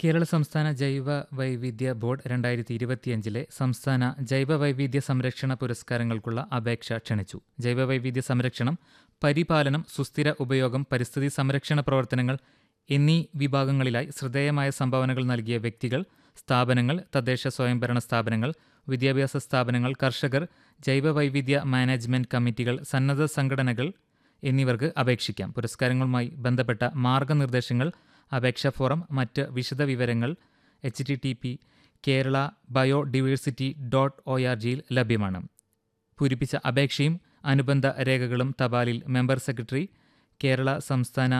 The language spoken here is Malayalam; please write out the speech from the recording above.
കേരള സംസ്ഥാന ജൈവ വൈവിധ്യ ബോർഡ് രണ്ടായിരത്തി ഇരുപത്തിയഞ്ചിലെ സംസ്ഥാന ജൈവ വൈവിധ്യ സംരക്ഷണ പുരസ്കാരങ്ങൾക്കുള്ള അപേക്ഷ ക്ഷണിച്ചു ജൈവ വൈവിധ്യ സംരക്ഷണം പരിപാലനം സുസ്ഥിര ഉപയോഗം പരിസ്ഥിതി സംരക്ഷണ പ്രവർത്തനങ്ങൾ എന്നീ വിഭാഗങ്ങളിലായി ശ്രദ്ധേയമായ സംഭാവനകൾ നൽകിയ വ്യക്തികൾ സ്ഥാപനങ്ങൾ തദ്ദേശ സ്വയംഭരണ സ്ഥാപനങ്ങൾ വിദ്യാഭ്യാസ സ്ഥാപനങ്ങൾ കർഷകർ ജൈവ വൈവിധ്യ മാനേജ്മെന്റ് കമ്മിറ്റികൾ സന്നദ്ധ സംഘടനകൾ എന്നിവർക്ക് അപേക്ഷിക്കാം പുരസ്കാരങ്ങളുമായി ബന്ധപ്പെട്ട മാർഗനിർദ്ദേശങ്ങൾ അപേക്ഷാ ഫോറം മറ്റ് വിശദവിവരങ്ങൾ H T T P Kerala biodiversity dot O R ജിയിൽ ലഭ്യമാണ് പൂരിപ്പിച്ച അപേക്ഷയും അനുബന്ധ രേഖകളും തപാലിൽ മെമ്പർ സെക്രട്ടറി കേരള സംസ്ഥാന